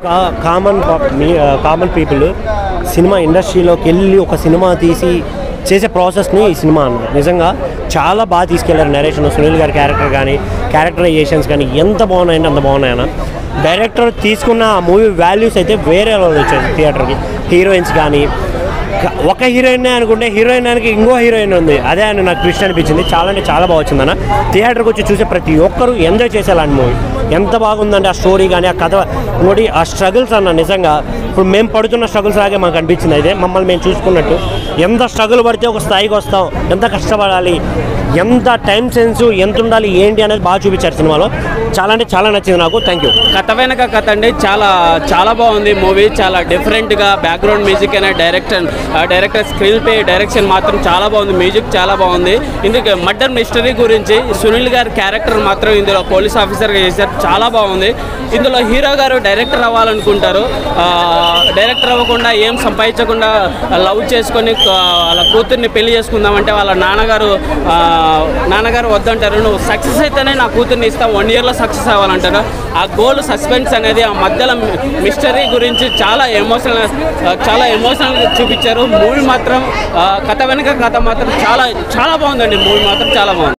కా- కామన్ పా- మీ- ఆ, కామన్ పీపుల్ సినిమా ఇండస్ట్రీలోకి వెళ్ళి ఒక సినిమా తీసి చేసే ప్రాసెస్ని ఈ సినిమా అన్నమాట నిజంగా చాలా బాగా తీసుకెళ్లారు నరేషన్ సునీల్ గారి క్యారెక్టర్ కానీ క్యారెక్టరైజేషన్స్ కానీ ఎంత బాగున్నాయంటే అంత బాగున్నాయన్న డైరెక్టర్ తీసుకున్న ఆ మూవీ వాల్యూస్ అయితే వేరే లెవెల్ వచ్చాయి థియేటర్కి హీరోయిన్స్ కానీ క- ఒక హీరోయిన్ అనుకుంటే హీరోయిన్ అనకి ఇంకో హీరోయిన్ ఉంది అదే అని నాకు ట్విస్ట్ అనిపించింది చాలా అంటే చాలా బాగా వచ్చిందన్న థియేటర్కి వచ్చి చూసే ప్రతి ఒక్కరు ఎంజాయ్ చేసేలాంటి మూవీ ఎంత బాగుందంటే ఆ స్టోరీ కానీ ఆ కథ ఇంకోటి ఆ స్ట్రగుల్స్ అన్న నిజంగా ఇప్పుడు మేము పడుతున్న స్ట్రగుల్స్ లాగే మాకు అనిపించింది అయితే మమ్మల్ని మేము చూసుకున్నట్టు ఎంత స్ట్రగుల్ పడితే ఒక స్థాయికి వస్తాం ఎంత కష్టపడాలి ఎంత టైం సెన్స్ ఎంత ఉండాలి ఏంటి అనేది బాగా చూపించారు సినిమాలో చాలా అంటే చాలా నచ్చింది నాకు థ్యాంక్ యూ కథ వెనక కథ అండి చాలా చాలా బాగుంది మూవీ చాలా డిఫరెంట్గా బ్యాక్గ్రౌండ్ మ్యూజిక్ అయినా direction director screenplay direction మాత్రం చాలా బాగుంది మ్యూజిక్ చాలా బాగుంది ఇందుకు మర్డర్ మిస్టరీ గురించి సునీల్ గారి క్యారెక్టర్ మాత్రం ఇందులో పోలీస్ ఆఫీసర్గా చేశారు చాలా బాగుంది ఇందులో హీరో గారు డైరెక్టర్ అవ్వాలనుకుంటారు ఆ, డైరెక్టర్ అవ్వకుండా ఏం సంపాదించకుండా లవ్ చేసుకొని ఆ, వాళ్ళ కూతుర్ని పెళ్లి చేసుకుందామంటే వాళ్ళ నాన్నగారు ఆ, నాన్నగారు వద్దంటారు నువ్వు సక్సెస్ అయితేనే నా కూతుర్ని ఇస్తా వన్ ఇయర్లో సక్సెస్ అవ్వాలంటారు ఆ గోల్ సస్పెన్స్ అనేది ఆ మధ్యలో మిస్టరీ గురించి చాలా ఎమోషనల్ చాలా ఎమోషనల్ చూపించారు మూవీ మాత్రం ఆ, కథ వెనుక కథ మాత్రం చాలా చాలా బాగుందండి మూవీ మాత్రం చాలా బాగుంది